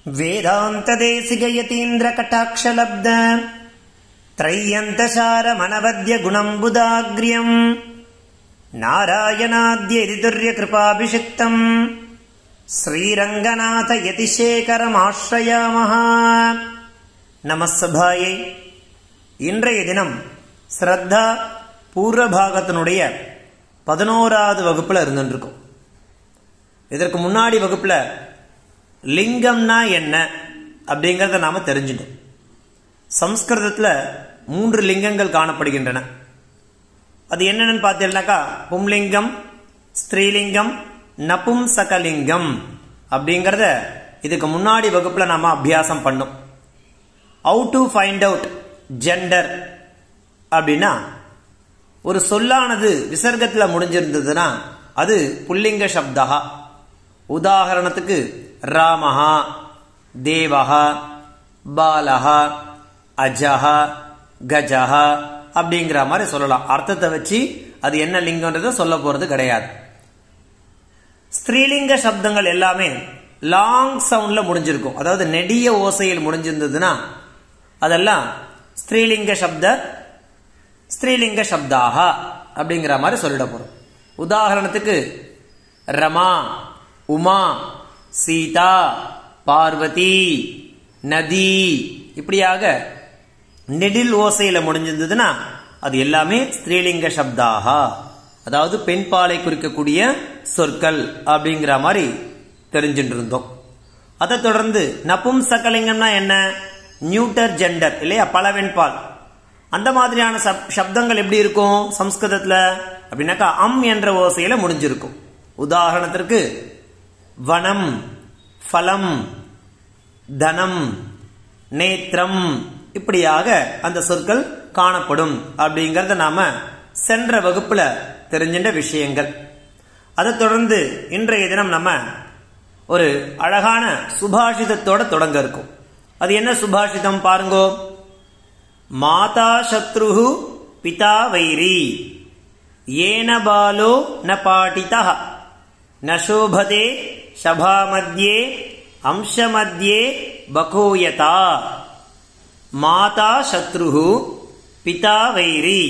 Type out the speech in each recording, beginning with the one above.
वेदान्तदेशिकयतीन्द्रकटाक्षलब्ध त्रय्यन्तशारमनवद्यगुणम्बुदाग्र्यम् नारायणाद्यैरितुर्यकृपाभिषिक्तम् ஸ்ரீரங்கநாதயதிசேகரமாஸ்ரயாமஹ நமசபாயை இன்றைய தினம் ஸ்ரத்தா பூர்வபாகத்தினுடைய பதினோராவது வகுப்புல இருந்துருக்கும் இதற்கு முன்னாடி வகுப்புல லிங்கம்னா என்ன அப்படிங்கறத நாம தெரிஞ்சுட்டோம் சம்ஸ்கிருதத்துல மூன்று லிங்கங்கள் காணப்படுகின்றன அது என்னன்னு பார்த்தீங்கன்னாக்கா பும்லிங்கம் ஸ்திரீலிங்கம் நபும்சகலிங்கம் அப்படிங்கறத இதுக்கு முன்னாடி வகுப்புல நாம அபியாசம் பண்ணோம் how to find out gender அப்படின்னா ஒரு சொல்லானது விசர்க்கத்துல முடிஞ்சிருந்ததுன்னா அது புல்லிங்க சப்தா உதாகரணத்துக்கு ராமஹா தேவஹா பாலஹா அஜஹா கஜஹா அப்படிங்கிற மாதிரி சொல்லலாம் அர்த்தத்தை வச்சு அது என்ன லிங்கம்ன்றத சொல்ல போறது கிடையாது ஸ்திரீலிங்க சப்தங்கள் எல்லாமே லாங் சவுண்ட்ல முடிஞ்சிருக்கும் அதாவது நெடிய ஓசையில் முடிஞ்சிருந்ததுன்னா அதெல்லாம் ஸ்திரீலிங்க சப்த ஸ்திரீலிங்க சப்தாக அப்படிங்கிற மாதிரி சொல்லிட போறோம் உதாரணத்துக்கு ரமா உமா சீதா பார்வதி நதி இப்படியாக நெடில் ஓசையில முடிஞ்சிருந்ததுன்னா அது எல்லாமே ஸ்திரீலிங்க சப்தாக அதாவது பெண் பாலை குறிக்கக்கூடிய சொற்கள் அப்படிங்கிற மாதிரி தெரிஞ்சுட்டு இருந்தோம் அதை தொடர்ந்து நப்பும் சக்கலிங்கம்னா என்ன நியூட்டர் ஜெண்டர் இல்லையா பலவெண் பால் அந்த மாதிரியான சப்தங்கள் எப்படி இருக்கும் சம்ஸ்கிருதத்துல அப்படின்னாக்கா அம் என்ற ஓசையில முடிஞ்சிருக்கும் உதாரணத்திற்கு வனம் ஃபலம் தனம் நேத்திரம் இப்படியாக அந்த சொற்கள் காணப்படும் அப்படிங்கறத நாம சென்ற வகுப்புல தெரிஞ்சின்ற விஷயங்கள் அதை தொடர்ந்து இன்றைய தினம் நம்ம ஒரு அழகான சுபாஷிதத்தோட தொடங்க இருக்கும் அது என்ன சுபாஷிதம் பாருங்கோ மாதா சத்ரு பிதா வைரி ஏன பாலோ ந பாட்டிதா ந சோபதே சபாமத்யே அம்சமத்யே பகூயதா மாதா சத்ரு பிதா வைரி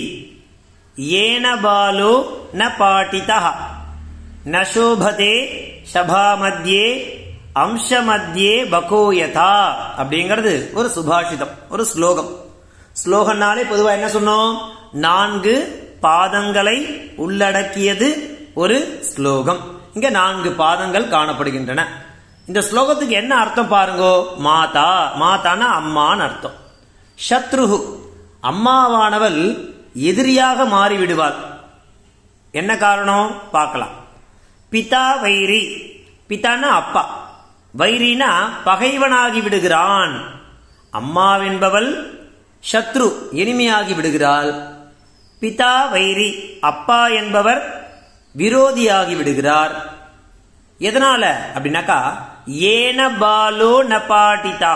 ஏன பாலோ ந பாட்டிதா ந சோபதே சபாமத்யே அம்சமத்யே பகோயதா அப்படிங்கிறது ஒரு சுபாஷிதம் ஒரு ஸ்லோகம் ஸ்லோகம்னாலே பொதுவா என்ன சொன்னோம் நான்கு பாதங்களை உள்ளடக்கியது ஒரு ஸ்லோகம் இங்க நான்கு பாதங்கள் காணப்படுகின்றன இந்த ஸ்லோகத்துக்கு என்ன அர்த்தம் பாருங்கோ மாதா மாதானா அம்மான்னு அர்த்தம் சத்ருகு அம்மாவானவள் எதிரியாக மாறிவிடுவாள் என்ன காரணம் பார்க்கலாம் பிதா வைரி பிதானா அப்பா வைரினா பகைவனாகி விடுகிறான் அம்மாவென்பவள் சத்ரு இனிமையாகி விடுகிறாள் பிதா வைரி அப்பா என்பவர் விரோதியாகி விடுகிறார் எதனால அப்படின்னாக்கா ஏன பாலோ நபாட்டிதா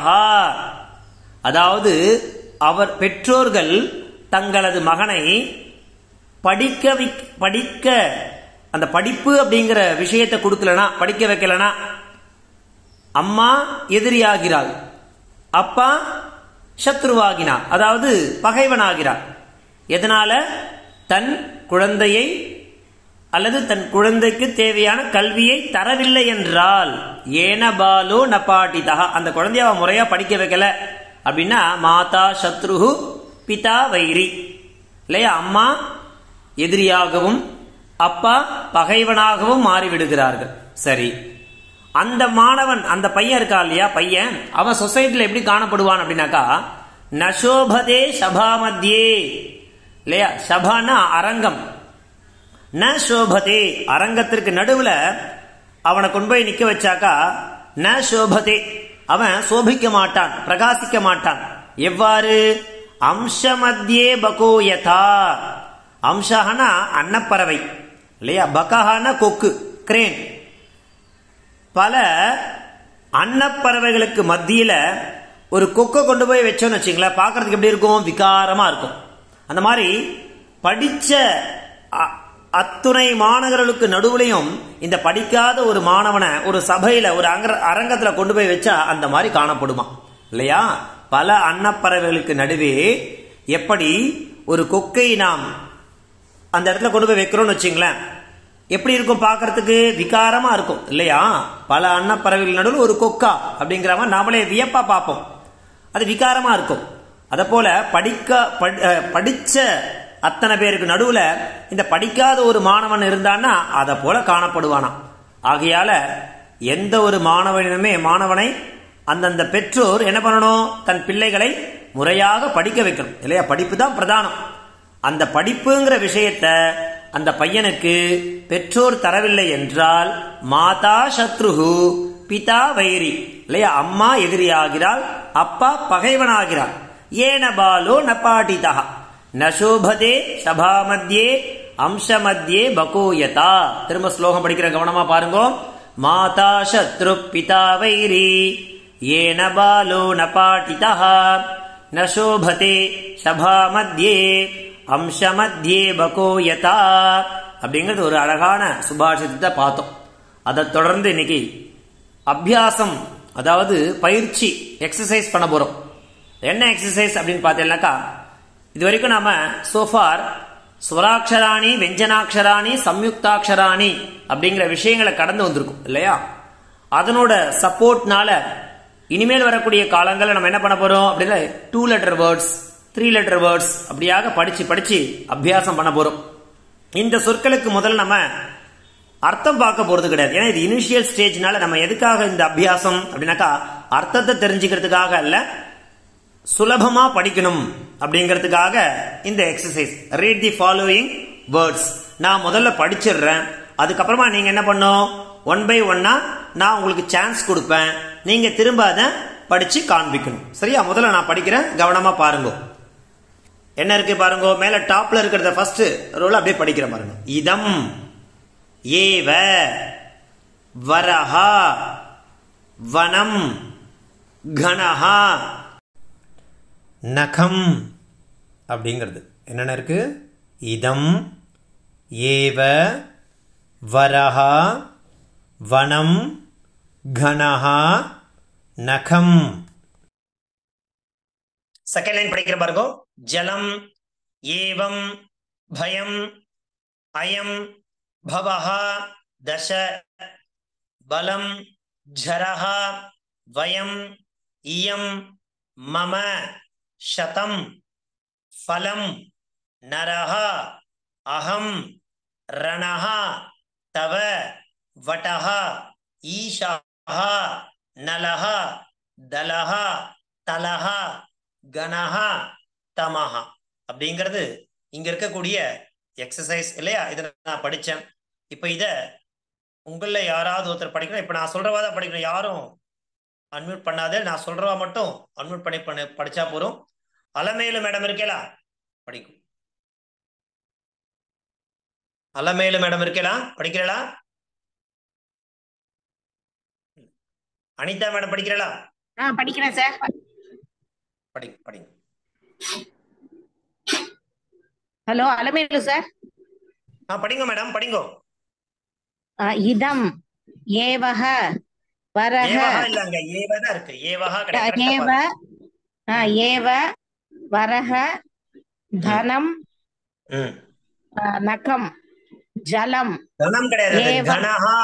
அதாவது அவர் பெற்றோர்கள் தங்களது மகனை படிக்க படிக்க அந்த படிப்பு அப்படிங்கிற விஷயத்தை கொடுக்கலனா படிக்க வைக்கலனா அம்மா எதிரியாகிறாள் அப்பா சத்ருவாகினார் அதாவது பகைவனாகிறார் எதனால தன் குழந்தையை அல்லது தன் குழந்தைக்கு தேவையான கல்வியை தரவில்லை என்றால் ஏன பாலோ நபாட்டிதா அந்த குழந்தைய அவன் முறையா படிக்க வைக்கல அப்படின்னா மாதா சத்ருகு பிதா வைரி இல்லையா அம்மா எதிரியாகவும் அப்பா பகைவனாகவும் மாறிவிடுகிறார்கள் சரி அந்த மாணவன் அந்த பையன் இருக்கா இல்லையா பையன் அவன் சொசைட்டில எப்படி காணப்படுவான் அப்படின்னாக்கா நசோபதே சபாமத்தியே இல்லையா சபானா அரங்கம் ந சோபதே அரங்கத்திற்கு நடுவுல அவனை கொண்டு போய் நிக்க வச்சாக்கா ந சோபதே அவன் சோபிக்க மாட்டான் பிரகாசிக்க மாட்டான் எவ்வாறு அம்சமத்தியே பகோயதா அம்சஹனா அன்னப்பறவை இல்லையா பகஹான கொக்கு கிரேன் பல அன்னப்பறவைகளுக்கு மத்தியில ஒரு கொக்கை கொண்டு போய் வச்சோன்னு வச்சுங்களேன் பார்க்கறதுக்கு எப்படி இருக்கும் விகாரமா இருக்கும் அந்த மாதிரி படிச்ச அத்துணை மாணவர்களுக்கு நடுவுலையும் இந்த படிக்காத ஒரு மாணவனை ஒரு சபையில ஒரு அங்க அரங்கத்துல கொண்டு போய் வச்சா அந்த மாதிரி காணப்படுமா இல்லையா பல அன்னப்பறவைகளுக்கு நடுவே எப்படி ஒரு கொக்கை நாம் அந்த இடத்துல கொண்டு போய் வைக்கிறோம்னு வச்சுங்களேன் எப்படி இருக்கும் பார்க்கறதுக்கு விகாரமா இருக்கும் இல்லையா பல அன்னப்பறவைகள் நடுவில் ஒரு கொக்கா அப்படிங்கிற மாதிரி நாமளே வியப்பா பார்ப்போம் அது விகாரமா இருக்கும் அத போல படிக்க படி- அஹ், படிச்ச அத்தனை பேருக்கு நடுவுல இந்த படிக்காத ஒரு மாணவன் இருந்தான்னா அத போல காணப்படுவானாம் ஆகையால எந்த ஒரு மாணவனுமே மாணவனை அந்தந்த பெற்றோர் என்ன பண்ணணும் தன் பிள்ளைகளை முறையாக படிக்க வைக்கணும் இல்லையா படிப்பு தான் பிரதானம் அந்த படிப்புங்கிற விஷயத்த அந்த பையனுக்கு பெற்றோர் தரவில்லை என்றால் மாதா சத்ருகு பிதா வைரி இல்லையா அம்மா எதிரியாகிறாள் அப்பா பகைவனாகிறாள் ஏன பாலோ நபாட்டிதா நசோபதே சபா மத்தியே அம்ச மத்தியே பகோயதா திரும்ப ஸ்லோகம் படிக்கிற கவனமா பாருங்க மாதா சத்ரு பிதா வைரி ஏன பாலோ நபாட்டிதா நசோபதே சபா மத்தியே அம்ச மத்தியே பகோயதா அப்படிங்கிறது ஒரு அழகான சுபாஷிதத்தை பார்த்தோம் அதை தொடர்ந்து இன்னைக்கு அபியாசம் அதாவது பயிற்சி எக்ஸசைஸ் பண்ண போறோம் என்ன எக்ஸசைஸ் அப்படின்னு பார்த்தீங்கன்னாக்கா இது வரைக்கும் நாம சோஃபார் ஸ்வராட்சராணி வெஞ்சனாட்சராணி சம்யுக்தாட்சராணி அப்படிங்கிற விஷயங்களை கடந்து வந்திருக்கும் இல்லையா அதனோட சப்போர்ட்னால இனிமேல் வரக்கூடிய காலங்களில் நம்ம என்ன பண்ண போறோம் அப்படின்னா two letter words three letter words அப்படியாக படிச்சு படிச்சு அபியாசம் பண்ண போறோம் இந்த சொற்களுக்கு முதல்ல நம்ம அர்த்தம் பார்க்க போறது கிடையாது ஏன்னா இது இனிஷியல் ஸ்டேஜ்னால நம்ம எதுக்காக இந்த அபியாசம் அப்படின்னாக்கா அர்த்தத்தை தெரிஞ்சுக்கிறதுக்காக அல்ல சுலபமா படிக்கணும் அப்படிங்கிறதுக்காக இந்த exercise read the following words நான் முதல்ல படிச்சிடுறேன் அதுக்கப்புறமா நீங்க என்ன பண்ணும் ஒன் பை ஒன்னா நான் உங்களுக்கு சான்ஸ் கொடுப்பேன் நீங்க திரும்ப அதை படிச்சு காண்பிக்கணும் சரியா முதல்ல நான் படிக்கிறேன் கவனமா பாருங்க என்ன இருக்கு பாருங்க மேல டாப்ல இருக்கிறத ஃபர்ஸ்ட் ரோல் அப்படியே படிக்கிற பாருங்க இதம் ஏவ வரஹா வனம் கணஹா நகம் அப்படிங்கிறது என்னென்ன இருக்கு இதம் ஏவ வரஹா வனம் கணஹா நகம் செகண்ட் லைன் படிக்கிற பாருங்க ஜலம் ஏவம் பயம் அயம் பவஹ தச பலம் ஜரஹ வயம் இயம் மம சதம் ஃபலம் நரஹ அகம் ரணஹ தவ வட்டஹ ஈஷாஹ நலஹ தலஹ தலஹ கணஹ தமஹ அப்படிங்கிறது இங்க இருக்கக்கூடிய எக்ஸசைஸ் இல்லையா இதை நான் படிச்சேன் இப்ப இத உங்கள யாராவது ஒருத்தர் படிக்கணும் இப்ப நான் சொல்றவா தான் படிக்கணும் யாரும் அன்மியூட் பண்ணாதே நான் சொல்றவா மட்டும் அன்மியூட் பண்ணி பண்ணி படிச்சா போறோம் அலமேலு மேடம் இருக்கேலா படிக்கும் அலமேலு மேடம் இருக்கேலா படிக்கிறீங்களா அனிதா மேடம் படிக்கிறீங்களா ஆ படிக்கிறேன் சார் படி படிங்க ஹலோ அலமேலு சார் ஆ படிங்க மேடம் படிங்கோ ஆ, இதம் ஏவக வரக ஏவஹா இல்லங்க ஏவதான் இருக்கு ஏவஹா ஆ, கிடையாது ஏவ ஆ, ஏவ வரக தனம் ம் ஆ, நகம் ஜலம் கணம் கிடையாது அது ஏவ. கணஹா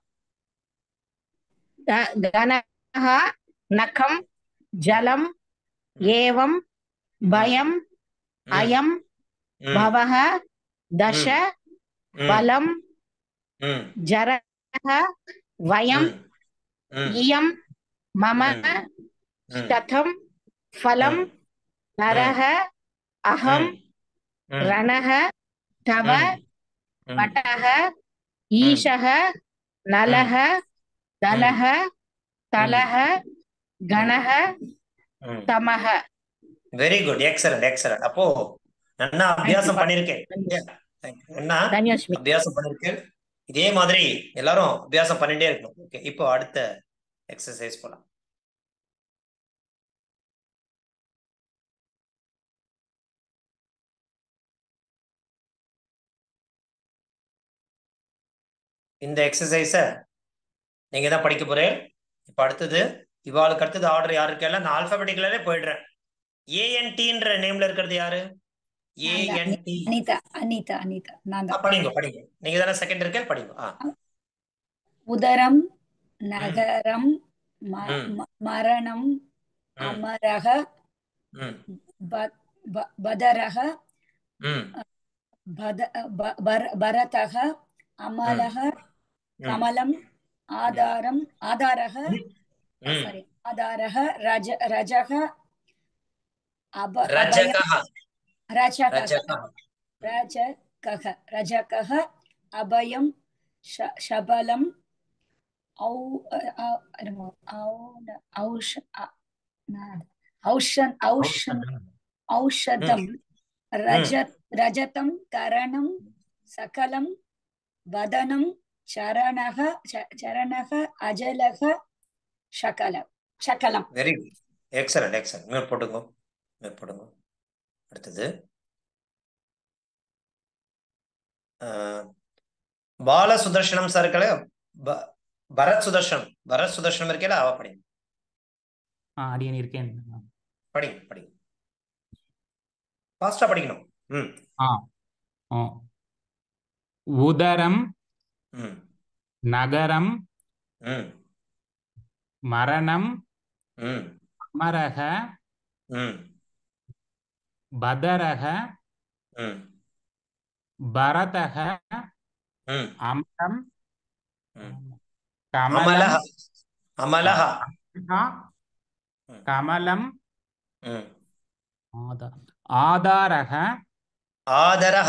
க- கனக நகம் ஜலம் ஏவம் பயம் ம், அயம் ம், பவக தச ம், பலம் ம், ஜரக வயம் ம், ம், இயம் மம ம், ம், கதம் ஃபலம் ம், நரக அகம் ம், ரணக தவ ம், வட்டக ஈஷக நலக தலக தலக கணக ம். தமக வெரி குட் எக்ஸலண்ட் எக்ஸலண்ட் அப்போ நல்லா அபியாசம் பண்ணிருக்கேன் என்ன தன்யஸ்மி அபியாசம் பண்ணிருக்கேன் இதே மாதிரி எல்லாரும் அபியாசம் பண்ணிட்டே இருக்கணும் ஓகே இப்போ அடுத்த எக்ஸசைஸ் போலாம் இந்த எக்ஸசைஸ நீங்க தான் படிக்க போறேன் இப்ப அடுத்தது இவாளுக்கு அடுத்தது ஆர்டர் யாரு இருக்கல நான் ஆல்பபெட்டிக்கலாவே போயிடுறேன் ஏஎன்டின்ற நேம்ல இருக்கிறது யாரு ஏஎன்டி அனிதா அனிதா அனிதா நான் தான் படிங்க படிங்க நீங்க தானே செகண்ட் இருக்க படிங்க ஆ உதரம் நகரம் ம- ம். ம- மரணம் ம், அமரக ம், ப- ப- பதரக ம், பத ப- பர- பரதக அமலக ம், கமலம் ஆதாரம் ஆதாரக ம். சாரி ஆதாரக ரஜ ரஜக அப அபய ரஜகஹ ரஜகக ரஜகஹ ரஜகக ரஜகக அபயம் ஷ- ஷபலம் ஔ அ- இருங்க. ஔ- ஔஷ அ- நா- ஔஷன் ஔஷன் ஔஷதம் ரஜ ரஜதம் கரணம் சகலம் வதனம் சரணக ச- சரணக அஜலக சகலம் சகலம் வெரி குட் எக்ஸலண்ட் எக்ஸலண்ட் மேல் போட்டுங்க மேல் போட்டுங்க அடுத்தது அஹ், பால சுதர்ஷனம் சார் இருக்கல ப- பரத் சுதர்ஷனம் பரத் சுதர்ஷனம் இருக்கல அவ படிங்க ஆ அடியேன் இருக்கேன் படிங்க படிங்க ஃபாஸ்டா படிக்கணும் ம் ஆ ஆ. உதரம் ம் நகரம் ம் மரணம் ம் அமரக ம் பதரக ம் பரதக ம் அமரம் ம் கமலம் அமலஹ அமலஹ கமலம் ம் ஆதா ஆதாரக ஆதரஹ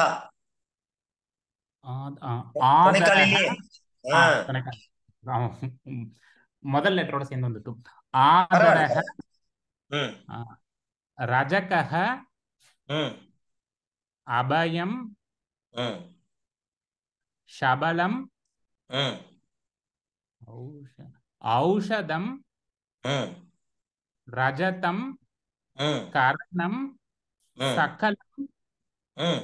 ஆத்- ஆ, ஆதரக துணைக்காலிலேயே ஆ, ஆ துணைக்கால். ஆ, ம். முதல் லெட்டரோட சேர்ந்து வந்துட்டும் ஆதரக ம் ரஜகக ம் அபயம் ம் சபலம் ம் ஔஷ- ஔஷதம் ம் ரஜதம் ம் கரணம் ம் சகலம் ம்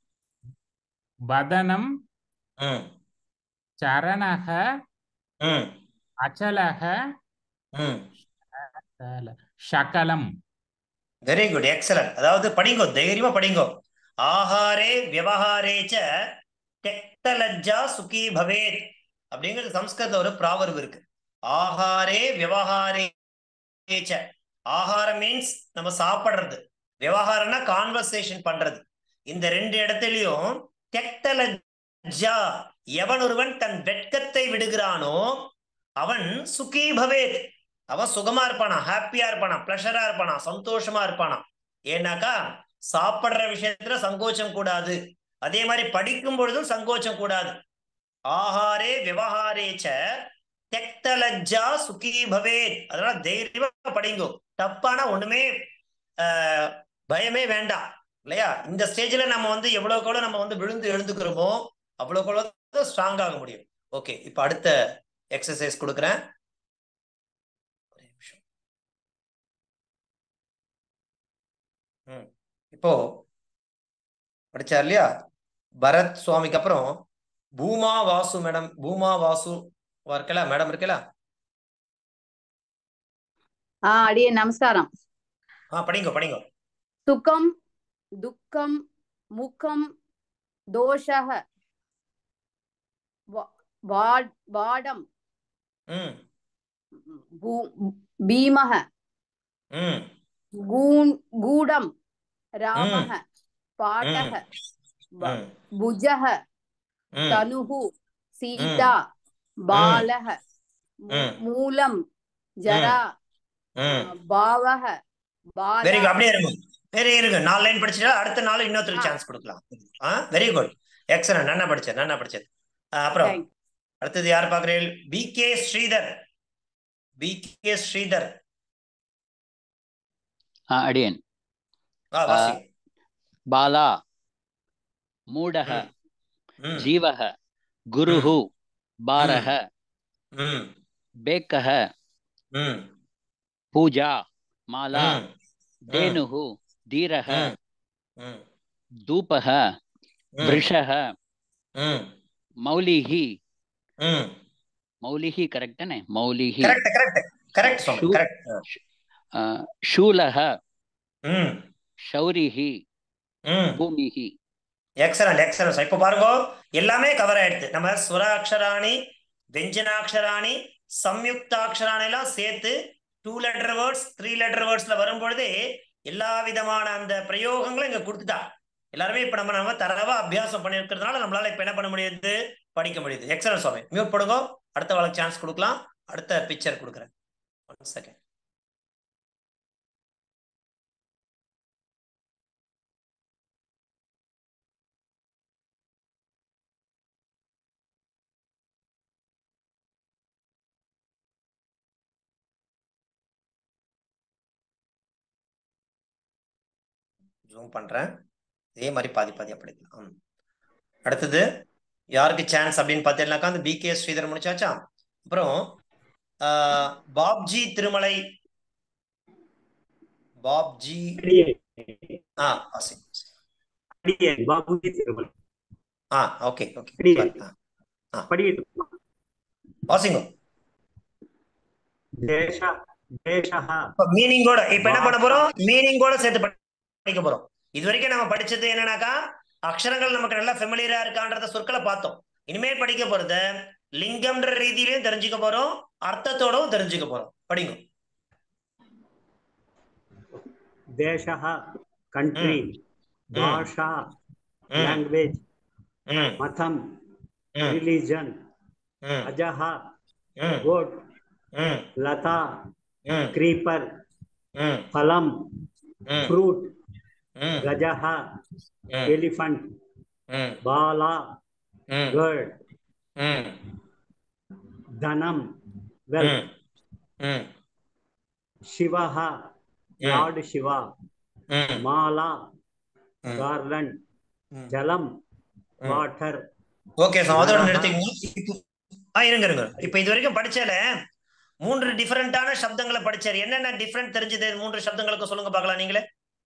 வதனம் ம் சரணக ம் அச்சலக ம் சல- சகலம் வெரி குட் எக்ஸலண்ட் அதாவது படிங்கோ தைரியமா படிங்கோ ஆஹாரே விவகாரே ச தெக்தலஜ்ஜா சுகி பவேத் அப்படிங்கிறது சம்ஸ்கிருதம் ஒரு ப்ராவர்ப் இருக்கு ஆஹாரே விவகாரே ச ஆகாரம் மீன்ஸ் நம்ம சாப்பிடுறது விவகாரம்னா கான்வர்சேஷன் பண்றது இந்த ரெண்டு இடத்துலயும் தெக்தலஜ்ஜா எவன் ஒருவன் தன் வெட்கத்தை விடுகிறானோ அவன் சுகி பவேத் அவன் சுகமா இருப்பானா ஹாப்பியா இருப்பானா பிளஷரா இருப்பானா சந்தோஷமா இருப்பானா ஏன்னாக்கா சாப்பிடுற விஷயத்துல சங்கோச்சம் கூடாது அதே மாதிரி படிக்கும் பொழுதும் சங்கோச்சம் கூடாது ஆஹாரே விவகாரேச்ச தெக்தலஜ்ஜா சுகி பவேத் அதனால தைரியமா படிங்கோ தப்பானா ஒண்ணுமே ஆஹ், பயமே வேண்டாம் இல்லையா இந்த ஸ்டேஜ்ல நம்ம வந்து எவ்வளவுக்கு எவ்வளவு நம்ம வந்து விழுந்து எழுந்துக்கிறோமோ அவ்வளவுக்கு எவ்வளவு ஸ்ட்ராங் ஆக முடியும் ஓகே இப்ப அடுத்த எக்ஸசைஸ் கொடுக்குறேன் ஒரே நிமிஷம் ம் இப்போ படிச்சார் இல்லையா பரத் சுவாமிக்கு அப்புறம் பூமா வாசு மேடம் பூமா வாசு இருக்கல மேடம் இருக்கல ఆ అడిగే నమస్కారం ஆ படிங்க படிங்க సుఖం దుఃఖం ముఖం దోష వాడం ம் భీమ ம் గూఢం రామ పాట ம் భుజ ம் తను సీత బాల ம். మూలం జరా ம் భావ வெரி குட் బాధ அப்படியே இருங்க வெரி இருங்க நாலு லைன் படிச்சுட்டா அடுத்த நாள் இன்னொருத்தருக்கு ஆ. சான்ஸ் கொடுக்கலாம் ஆ வெரி குட் எக்ஸலன்ட் நல்லா படிச்சது நல்லா படிச்சது ஆ, அப்புறம் Thank அடுத்தது யார் பாக்குறீர்கள் P K Sridhar P K Sridhar आ, अडियन् ஆ வாசி बाला मूढः ம் जीवः गुरुः भारः ம் बेकः ம் पूजा माला ம் धेनुः धीरः ம் ம் धूपः ம் वृषः ம் मौलिः ம் मौलिः करेक्ट् ताने मौलिः கரெக்ட் கரெக்ட் கரெக்ட் சுவாமி Sure. கரெக்ட் अ, शूलः ம் शौरिः ம் भूमिः எக்ஸலண்ட் எக்ஸலண்ட் இப்போ பாருங்க எல்லாமே கவர் ஆயிடுது நம்ம சுராட்சராணி வெஞ்சனாட்சராணி சம்யுக்தாட்சராணி எல்லாம் சேர்த்து two letter words three letter வேர்ட்ஸ்ல வரும்பொழுது எல்லா விதமான அந்த பிரயோகங்களும் இங்க கொடுத்துட்டா எல்லாருமே இப்ப நம்ம நம்ம தரவா அபியாசம் பண்ணிருக்கிறதுனால நம்மளால இப்ப என்ன பண்ண முடியுது படிக்க முடியுது எக்ஸலன்ட் சுவாமி மியூட் பண்ணுங்க அடுத்த வாழ்க்கை சான்ஸ் கொடுக்கலாம் அடுத்த பிக்சர் கொடுக்குறேன் ஒன் செகண்ட் ஜூம் பண்றேன் இதே மாதிரி பாதி பாதியா படிக்கலாம் ம். அடுத்தது யாருக்கு சான்ஸ் அப்படின்னு பார்த்தீங்கன்னாக்கா அந்த பி கே ஸ்ரீதர் முடிச்சாச்சா அப்புறம் ஆஹ், பாப்ஜி திருமலை பாப்ஜி ஆ வாசி बाबूजी तिरुमल ஆ ஓகே ஓகே அடியே. पढ़िए வாசிங்க देश देशः இப்ப மீனிங்கோட இப்ப என்ன பண்ண போறோம் மீனிங்கோட சேர்த்து படி- படிக்க போறோம் இது வரைக்கும் நம்ம படிச்சது என்னன்னாக்கா அக்ஷரங்கள் நமக்கு நல்லா ஃபெமிலியரா இருக்கான்றத சொற்களை பார்த்தோம் இனிமே படிக்க போறது லிங்கம்ன்ற ரீதியிலையும் தெரிஞ்சுக்க போறோம் அர்த்தத்தோடவும் தெரிஞ்சுக்க போறோம் படிங்க देशः कंट्री Mm. भाषा ம், लैंग्वेज ம், मतं ம், रिलीजन ம், अजः ம், गोट ம், लता ம், क्रीपर ம், फलम ம், फ्रूट ம், गजः ம், एलिफेंट ம், बाला ம், गर्ड ம், धनम वेल्थ ம், ம், शिवः लॉर्ड शिवा ம், माला ம். गार्लैंड ம். जलम ம். वाटर ஓகே சார் அதோட நிறுத்திங்க ஆ இருங்க இருங்க இப்ப இது வரைக்கும் படிச்சல மூன்று டிஃபரெண்டான சப்தங்களை படிச்சாரு என்னென்ன டிஃபரெண்ட் தெரிஞ்சது மூன்று சப்தங்களுக்கு சொல்லுங்க பார்க்கலாம் நீங்களே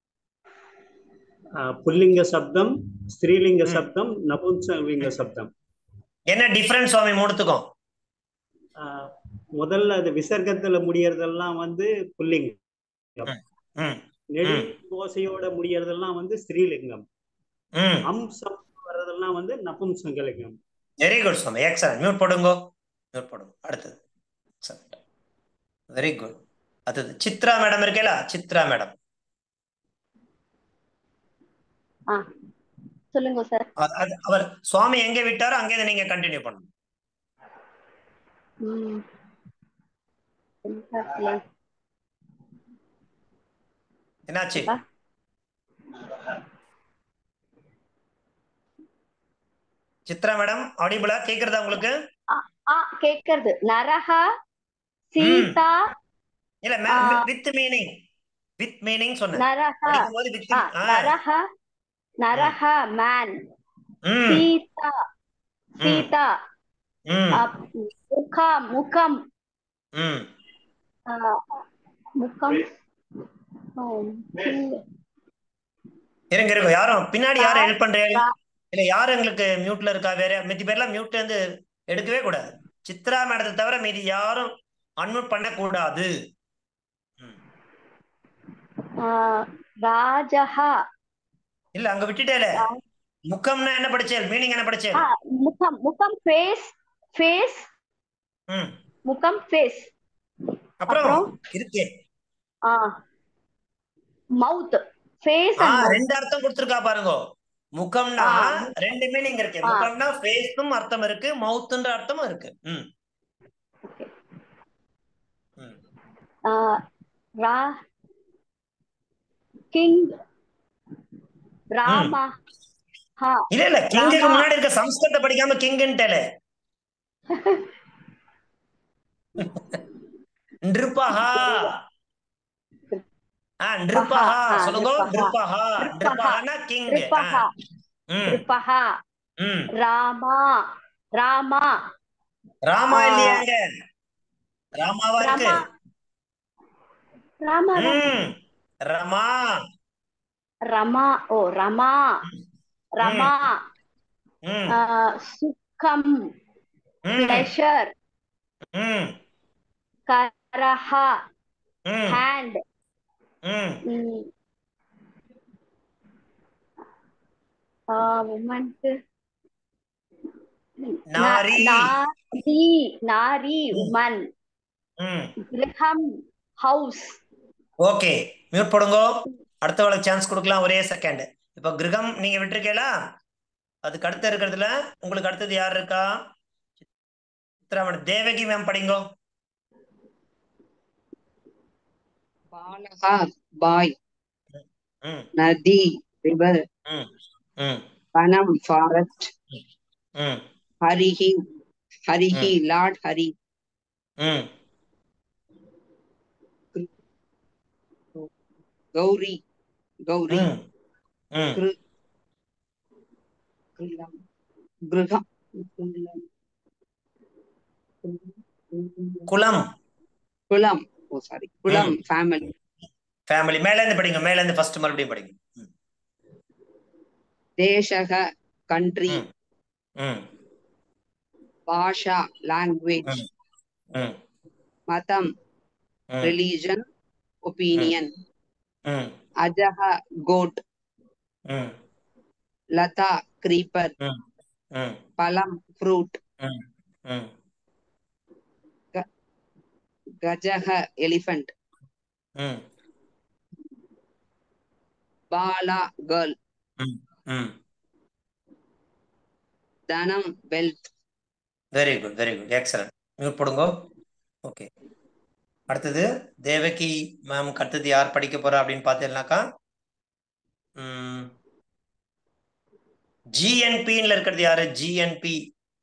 पुल्लिंग शब्दम स्त्रीलिंग ம். शब्दम नपुंसकलिंग शब्दम என்ன டிஃபரெண்ட் சுவாமி மூணுத்துக்கும் ஆஹ் முதல்ல அது விசர்க்கத்துல முடியறதெல்லாம் வந்து புல்லிங்கம் ம் நெடி ம். ஓசையோட முடியறதெல்லாம் வந்து ஸ்ரீலிங்கம் ம் அம்சம் வர்றதெல்லாம் வந்து நபும்சகலிங்கம் வெரி குட் சுவாமி எக்ஸலன்ட் மியூட் போடுங்க மியூட் போடுங்க அடுத்தது வெரி குட் அடுத்தது சித்ரா மேடம் இருக்கேல சித்ரா மேடம் சொல்லுங்க சார் அவர் சுவாமி எங்க விட்டாரோ அங்கே நீங்க கண்டினியூ பண்ணணும் ம். இல்ல. என்னாச்சு ஆ. சித்ரா மேடம் ஆடிபிளா கேக்குறதா உங்களுக்கு ஆ கேக்குறது நரஹ சீதா இல்ல ஆ. வித் மீனிங் வித் மீனிங் சொன்னேன் நரஹ படிக்கும்போது வித் ஆ, நரஹ நரஹ மேன் ம் சீதா சீதா ம் ஆ, முகா முகம் ம் ஆ, முகம் ஓ, இருங்க இருங்க யாரும் பின்னாடி யாரும் ஹெல்ப் பண்றீங்க ரா- இல்ல யாரும் எங்களுக்கு மியூட்ல இருக்கா வேற மித்தி பேர்லாம் மியூட்ல இருந்து எடுக்கவே கூடாது சித்ரா மேடத்தை தவிர மீதி யாரும் அன்மியூட் பண்ண கூடாது ம். ஆ, ராஜஹா இல்ல அங்க விட்டுட்டேல முக்கம்னா என்ன படிச்சேன் மீனிங் என்ன படிச்சேன் ஆ, முகம் முகம் ஃபேஸ் ஃபேஸ் ம் முகம் ஃபேஸ் அப்புறம் அப்புறம்? இருக்கே ஆ மவுத் ஃபேஸ் ஆ அண்ட் ரெண்டு அர்த்தம் கொடுத்திருக்கா பாருங்க முகம்னா ஆ. ரெண்டு மீனிங் இருக்கு ஆ. முகம்னா ஃபேஸ்னும் அர்த்தம் இருக்கு மவுத்ன்ற அர்த்தமும் இருக்கு ம் Okay. ம். ரா கிங் ராமா ஹா இல்ல இல்ல கிங்குக்கு ராமா. முன்னாடி இருக்க சம்ஸ்கிருத படிக்காம கிங்குன்ட்டேல நிருபஹா ஆ நிருபஹா ஆ, சொல்லுங்க நிருபஹா. நிருபஹா நிருபஹானா கிங் கிருபஹா ம் கிருபஹா ம் ராமா ராமா ராமா ஆ. இல்லையாங்க ராமாவா இருக்கு ராமா ராமா ம் ரமா ரமா ஓ ரமா ரமா ம் ஆ, சுக்கம் ம் pleasure, ம் karaha, ம் hand, ம் mm, uh, woman, நாரி nari, nari, woman, ம் griham, house, ஓகே மியூட் போடுங்க அடுத்த வேலை சான்ஸ் கொடுக்கலாம் ஒரே செகண்ட் இப்போ கிரகம் நீங்க விட்டுருக்கீங்களா அதுக்கு அடுத்து இருக்கிறதுல உங்களுக்கு அடுத்தது யார் இருக்கா சித்ராமணி தேவகி மேம் படிங்கோ बालः बाय् ம் नदी रिवर् ம் ம் वनं फारेस्ट् ம் हरिः हरिः लार्ड् हरि ம் गौरी गौरी ம் ம் गृ- गृहं गृहं குலம் कुलं ओ सारी कुलं family ஃபேமிலி மேல இருந்து படிங்க மேல இருந்து ஃபர்ஸ்ட் மறுபடியும் படிங்க ம், देशः country ம் ம் भाषा language ம் मतं ம் religion opinion ம் अजः goat ம் लता creeper ம் ம் फलं fruit ம் ம் गजः elephant ம் बाला girl ம் ம் धनं wealth very good very good excellent mute போடுங்க ஓகே அடுத்தது தேவகி மேம் அடுத்தது யார் படிக்க போறா அப்படின்னு பார்த்தீங்கன்னாக்கா ஜிஎன்பின்னு இருக்கிறது யாரு ஜிஎன்பி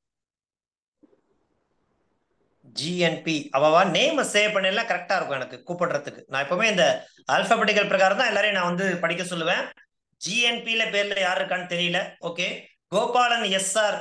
ஜிஎன்பி அவவா நேம் சேவ் பண்ணலாம் கரெக்டா இருக்கும் எனக்கு கூப்பிடுறதுக்கு நான் எப்பவுமே இந்த ஆல்பபெட்டிக்கல் பிரகாரம் தான் எல்லாரையும் நான் வந்து படிக்க சொல்லுவேன் ஜிஎன்பில பேர்ல யார் இருக்கான்னு தெரியல ஓகே கோபாலன் எஸ்ஆர்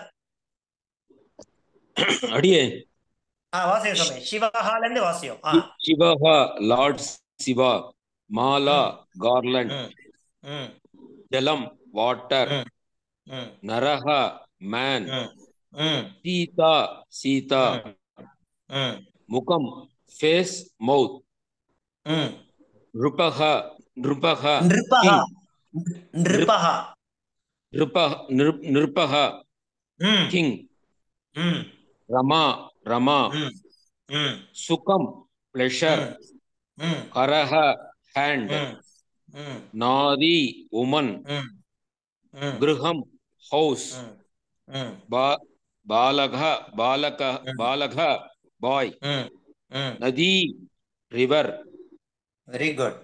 அடியே ஆ வாசியம் சுவாமி சிவஹால இருந்து வாசியம் ஆ சிவஹ லார்ட் சிவா மாலா கார்லண்ட் ம் ம் ஜலம் வாட்டர் ம் ம் நரஹ மேன் ம் ம் சீதா சீதா ம் முகம் ஃபேஸ் மவுத் ம் நிருபக நிருபக நிருபகா நிருபகா நிருபக நிருபக ம் கிங் ம் ரமா ரமா ம் ம் சுகம் பிளஷர் ம் கரஹ ஹேண்ட் ம் ம் நாரி உமன் ம் ம் கிருஹம் ஹவுஸ் ம் ம் பாலக பாலக பாலக பாய் ம் ம் நதி ரிவர் வெரி குட்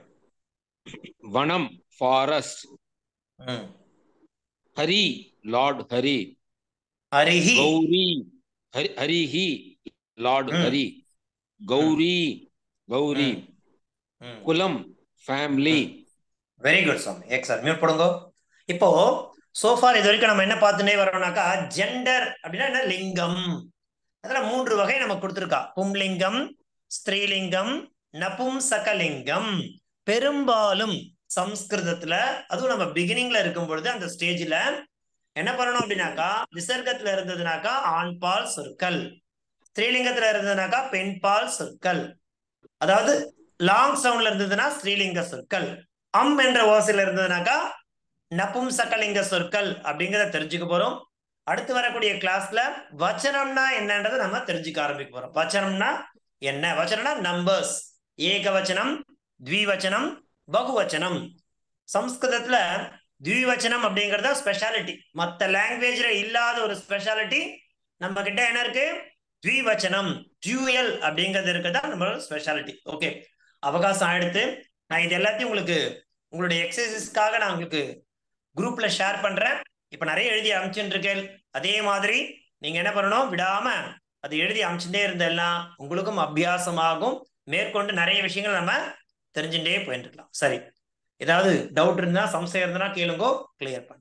வனம் ஃபாரஸ்ட் ம் ஹரி லார்ட் ஹரி ஹரிஹி கௌரி ஹரி ஹரிஹி லார்ட் ம். ஹரி கௌரி கௌரி ம். ம் குலம் ஃபேமிலி வெரி குட் சாமி எக்ஸல் மியூட் போடுங்க இப்போ சோஃபார் இது வரைக்கும் நம்ம என்ன பார்த்துட்டே வரோம்னாக்கா ஜெண்டர் அப்படின்னா என்ன லிங்கம் அதுல மூன்று வகை நமக்கு கொடுத்துருக்கா பும்லிங்கம் ஸ்திரீலிங்கம் நபும்சகலிங்கம் பெரும்பாலும் சம்ஸ்கிருதத்துல அதுவும் நம்ம பிகினிங்ல இருக்கும் பொழுது அந்த ஸ்டேஜ்ல என்ன பண்ணணும் அப்படின்னாக்கா விசர்க்கத்துல இருந்ததுனாக்கா ஆண்பால் சொற்கள் ஸ்திரீலிங்கத்துல இருந்ததுனாக்கா பெண்பால் சொற்கள் அதாவது லாங் சவுண்ட்ல இருந்ததுன்னா ஸ்ரீலிங்க சொற்கள் அம் என்ற ஓசையில இருந்ததுனாக்கா நபும்சகலிங்க சொற்கள் அப்படிங்கிறத தெரிஞ்சுக்க போறோம் அடுத்து வரக்கூடிய கிளாஸ்ல வச்சனம்னா என்னன்றதை நம்ம தெரிஞ்சுக்க ஆரம்பிக்க போறோம் வச்சனம்னா என்ன வச்சனம்னா நம்பர்ஸ் ஏகவச்சனம் த்விவச்சனம் பகுவச்சனம் சம்ஸ்கிருதத்துல த்விவச்சனம் அப்படிங்கறத ஸ்பெஷாலிட்டி மத்த லாங்குவேஜ்ல இல்லாத ஒரு ஸ்பெஷாலிட்டி நம்ம கிட்ட என்ன இருக்கு த்விவச்சனம் டியூஎல் அப்படிங்கிறது இருக்குதா நம்மளோட ஸ்பெஷாலிட்டி ஓகே அவகாசம் ஆயிடுத்து நான் இது எல்லாத்தையும் உங்களுக்கு உங்களுடைய எக்ஸசைஸ்க்காக நான் உங்களுக்கு குரூப்ல ஷேர் பண்றேன் இப்ப நிறைய எழுதி அனுப்பிச்சுட்டு இருக்கேன் அதே மாதிரி நீங்க என்ன பண்ணணும் விடாம அது எழுதி அனுப்பிச்சுட்டே இருந்தெல்லாம் உங்களுக்கும் அபியாசமாகும் மேற்கொண்டு நிறைய விஷயங்கள் நம்ம தெரிஞ்சுட்டே போயிட்டு இருக்கலாம் சரி ஏதாவது டவுட் இருந்தா சம்சயம் இருந்தா கேளுங்கோ கிளியர் பண்ண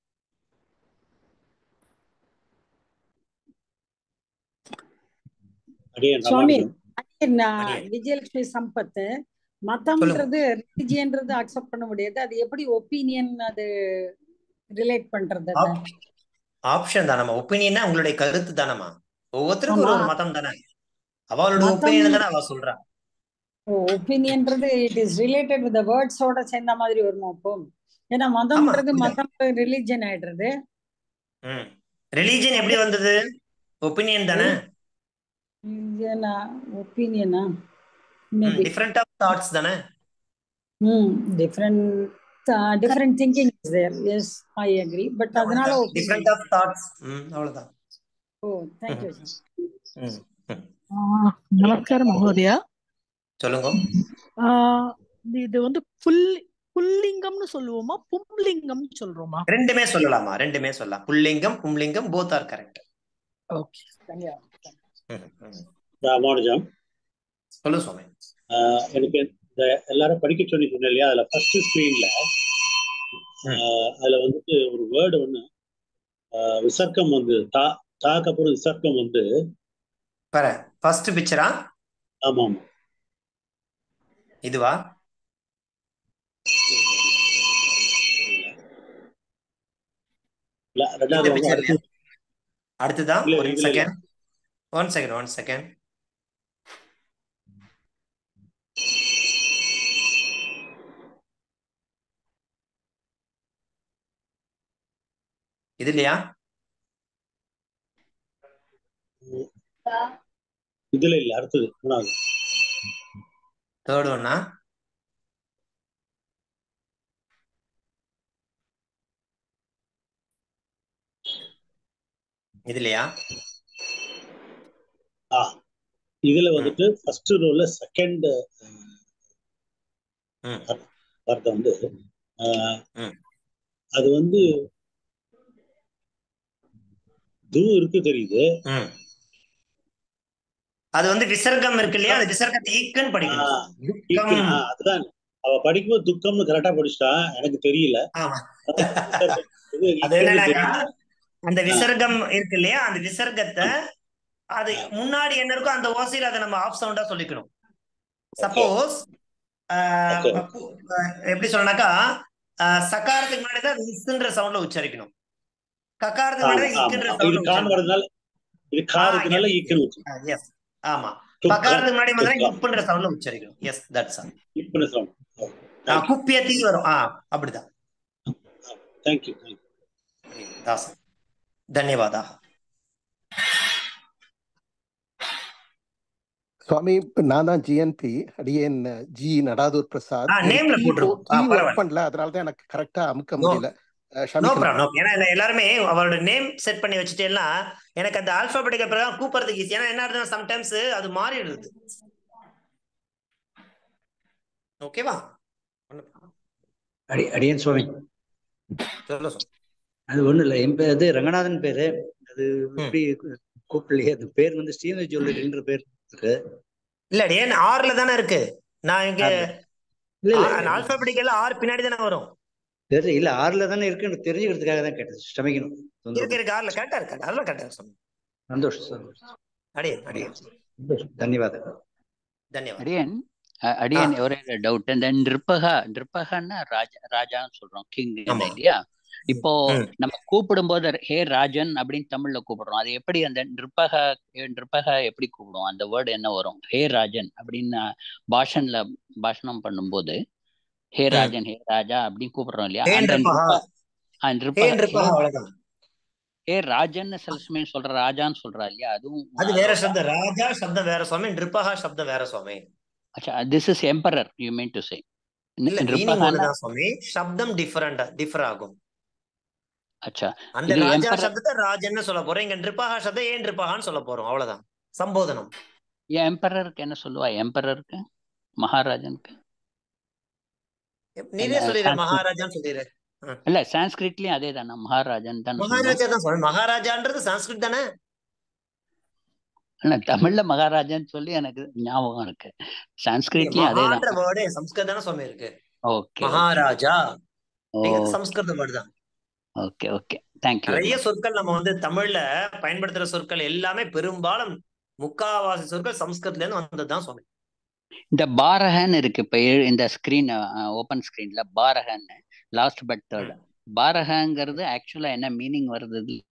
அடியே நல்லா சுவாமி இருக்கு. அடியே நான் அடியே. விஜயலட்சுமி சம்பத் மதம்ன்றது ரிலிஜியன்றது அக்செப்ட் பண்ண முடியாது அது எப்படி ஒப்பீனியன் அது ரிலேட் பண்றது அது? ஆப்ஷன் தான் நம்ம ஒப்பீனியன்னா உங்களுடைய கருத்து தானம்மா ஒவ்வொருத்தருக்கும் ஒரு ஆமா. ஒரு மதம் தானே அவளோட மதம் ஒப்பீனியன் தானே அவ சொல்றா ஒப்பீனியன்றது இட் இஸ் ரிலேட்டட் வித் வேர்ட்ஸோட சேர்ந்த மாதிரி வருமா அப்போ ஏன்னா ஆமா மதம்ன்றது இந்த மதம் ரிலிஜன் ஆயிடுறது ம் ரிலீஜன் எப்படி வந்தது ஒப்பீனியன் தானே ரிலிஜனா ஒப்பீனியனா ம் மேபி டிஃப்ரெண்ட் ஆஃப் தாட்ஸ் தானே hmm different different thinking is there yes I agree but அதனால அவ்வளவுதான் ஒப்பீனியன் டிஃப்ரெண்ட் ஆஃப் தாட்ஸ் ம் அவ்வளவுதான் ஓ ம் தேங்க்யூ சார் ம் ம் ஆ, நமஸ்காரம் மகோதயா சொல்லுங்க ஆ, இது வந்து புல் புல்லிங்கம்னு சொல்லுவோமா பும்லிங்கம்னு சொல்றோமா ரெண்டுமே சொல்லலாமா ரெண்டுமே சொல்லலாம் புல்லிங்கம் பும்லிங்கம் போத் ஆர் கரெக்ட் ஓகே தன்யவாதம் ம் ம் ராமானுஜம் சொல்லு சுவாமி ஆஹ் எனக்கு இந்த எல்லாரும் படிக்க சொல்லி சொன்னேன் இல்லையா அதுல ஃபர்ஸ்ட் ஸ்கிரீன்ல ம் அதுல வந்துட்டு ஒரு வேர்டு ஒண்ணு ஆஹ் விசர்க்கம் வந்து தா தாக்கு அப்புறம் விசர்க்கம் வந்து பார ஃபர்ஸ்ட் பிக்சரா ஆமா ஆமா இதுவா இல்ல இந்த ரெண்டாவது வந்து பிக்சர் அடுத்து அடுத்ததா இல்ல ஒரு இல்ல இல்ல second one second one second இது இல்லையா இதுல இல்ல அடுத்தது மூணாவது தேர்ட் ஒன்னா இது இல்லையா ஆ இதுல ம் வந்துட்டு ஃபர்ஸ்ட் ரோல செகண்ட் ம் வார்த்தை வந்து ஆஹ் ம் அது வந்து து இருக்கு தெரியுது ம் அது வந்து விசர்க்கம் இருக்கு இல்லையா அது விசர்க்கத்தை ஈக்குன்னு படிக்கணும் ஆஹ் துக்கம் ஈக்குன்னு ஆஹ் அதுதான் அவ படிக்கும்போது துக்கம்னு கரெக்டா படிச்சிட்டா எனக்கு தெரியல ஆமா அதான் விசர்க்கம் இது அது ஈக்குன்னு என்னன்னாக்கா தெரியுது அந்த ஆஹ் விசர்க்கம் இருக்கு இல்லையா அந்த விசர்க்கத்தை அது ஆஹ் முன்னாடி என்ன இருக்கோ அந்த ஓசையில அதை நம்ம ஆஃப் சவுண்டா சொல்லிக்கணும் ஓகே சப்போஸ் ஓகே எப்படி சொல்லனாக்கா ஆஹ் சகாரத்துக்கு முன்னாடி தான் இஸ்ன்ற சவுண்ட்ல உச்சரிக்கணும் ககாரத்துக்கு முன்னாடி ஆமா தான் ஆமா இக்குன்ற அப்ப இது சவுண்ட்ல கான் உச்சரிக்கணும் வரதுனால இது கா ஆ இருக்கனால எஸ் ஈக்குன்னு வச்சு எஸ் ஆமா துக்கம் பகாரத்துக்கு முன்னாடி வந்தா துக்கம் இப்புன்ற சவுண்ட்ல உச்சரிக்கணும் எஸ் தட்ஸ் ஆல் ஈக்குன்னு சவுண்ட் ஆ தேங்க்யூ குப்பியத்தி வரும் ஆ அப்படிதான் தேங்க்யூ தேங்க்யூ தாசன் ಧನ್ಯವಾದ சுவாமி நான் தான் ஜிஎன்பி அடியேன் ஜி நடாதூர் பிரசாத் ஆ எனக்கு நேம்ல கீ போட்டுருவோம் ஆ கீ ஒர்க் பரவாயில்ல பண்ணல அதனால தான் எனக்கு கரெக்டா அமுக்க நோ முடியல அஹ், நோ க்ஷமிக்கணும் ப்ராப்ளம் ஏன்னா என்ன எல்லாருமே அவரோட நேம் செட் பண்ணி வச்சுட்டேன்னா எனக்கு அந்த ஆல்பாபெட்டிக்கல் பிரகாரம் கூப்பிடுறதுக்கு ஈஸி ஏன்னா என்ன ஆகுதுன்னா சம்டைம்ஸ் அது மாறிடுது ஓகேவா அடி அடியன் சுவாமி சொல்ல சொல்லு அது ஒண்ணும் இல்லை என் பேர் அது ரங்கநாதன் பேரு அது ம் எப்படி கூப்பிடலையே அந்த பேர் வந்து ஸ்ரீமதி ஜுவல்லரின்ற பேர் இருக்கு இல்ல ஏன் ஆறுல தானே இருக்கு நான் இங்க ஆறுல இல்ல இல்ல ஆல்பாபெட்டிக்கல் ஆறு பின்னாடி தானே வரும் தெரியல இல்ல ஆறுல தானே இருக்கு எனக்கு தெரிஞ்சுக்கிறதுக்காக தான் கேட்டது க்ஷமிக்கணும் தொந்தரவு இருக்கு இருக்கு ஆறுல கரெக்டா இருக்கு அதெல்லாம் கரெக்டா சொன்னேன் சந்தோஷம் சந்தோஷம் அடியே அடியே சந்தோஷம் தன்யவாதம் தன்யவாதம் அடியன் அ- ஆ அடியன் ஒரே டவுட் இந்த நிருப்பகா நிருப்பகன்னா ராஜா ராஜான்னு சொல்றோம் கிங் ஆமா இல்லையா இப்போ ம் நம்ம கூப்பிடும்போது ஹே ராஜன் அப்படின்னு தமிழ்ல கூப்பிடுறோம் அது எப்படி அந்த நிருப்பக நிருப்பக எப்படி கூப்பிடுவோம் அந்த வேர்டு என்ன வரும் ஹே ராஜன் அப்படின்னு பாஷன்ல பாஷணம் பண்ணும்போது ஹே ம் ராஜன் ஹே ராஜா அப்படின்னு கூப்பிடுறோம் இல்லையா ஹே அந்த நிருபகா நிருப்ப ஆ, ஹே நிருப்பக ஹே நிருபகா அவ்வளவுதான் ஹே ராஜன்னு சில சமயம் சொல்ற ராஜான்னு சொல்றா இல்லையா அதுவும் அது வேற அதோட சப்தம் ராஜா சப்தம் வேற சுவாமி நிருபகா சப்தம் வேற சுவாமி அச்சா this is emperor you mean to say இல்ல மீனிங் நிருப்பகன்னா ஒண்ணுதான் சுவாமி சப்தம் டிஃபரெண்ட் டிஃபர் ஆகும் அச்சா அந்த இது ராஜா எம்பரர் சப்தத்தை ராஜன்னு சொல்ல போறோம் இங்க நிருபகா சப்தம் ஏன் நிருபகான்னு சொல்ல போறோம் அவ்வளவுதான் சம்போதனம் எம்பரருக்கு என்ன சொல்லுவா எம்பரருக்கு மகாராஜனுக்கு நீரே என்ன சொல்லிடுற சான்ஸ்கிரிட் மகாராஜான்னு சொல்லிடுற ஆ. இல்ல சான்ஸ்கிரிட்லயும் அதே தானே மகாராஜன் தானே சொல்லணும் மகாராஜா தான் சுவாமி மகாராஜான்றது சான்ஸ்கிரிட் தானே இல்ல தமிழ்ல மகாராஜான்னு சொல்லி எனக்கு ஞாபகம் இருக்கு நீங்க சான்ஸ்கிரிட்லயும் அதே மகான்ற தான் வேர்டே சம்ஸ்கிருதம் தானே சுவாமி இருக்கு ஓகே ஓகே மகாராஜா ஓ நீங்க சம்ஸ்கிருத வேர்டு தான் ஓகே ஓகே தேங்க்யூ வெரி நிறைய மச் சொற்கள் நம்ம வந்து தமிழ்ல பயன்படுத்துற சொற்கள் எல்லாமே பெரும்பாலும் முக்காவாசி சொற்கள் சம்ஸ்கிருத்ல இருந்து வந்ததுதான் சுவாமி இந்த பாரகன் இருக்கு இப்ப ஏ- இந்த ஸ்கிரீன் ஓபன் ஸ்கிரீன்ல பாரகன் லாஸ்ட் பட் தேர்ட் ம் பாரகங்கிறது ஆக்சுவலா என்ன மீனிங் வருது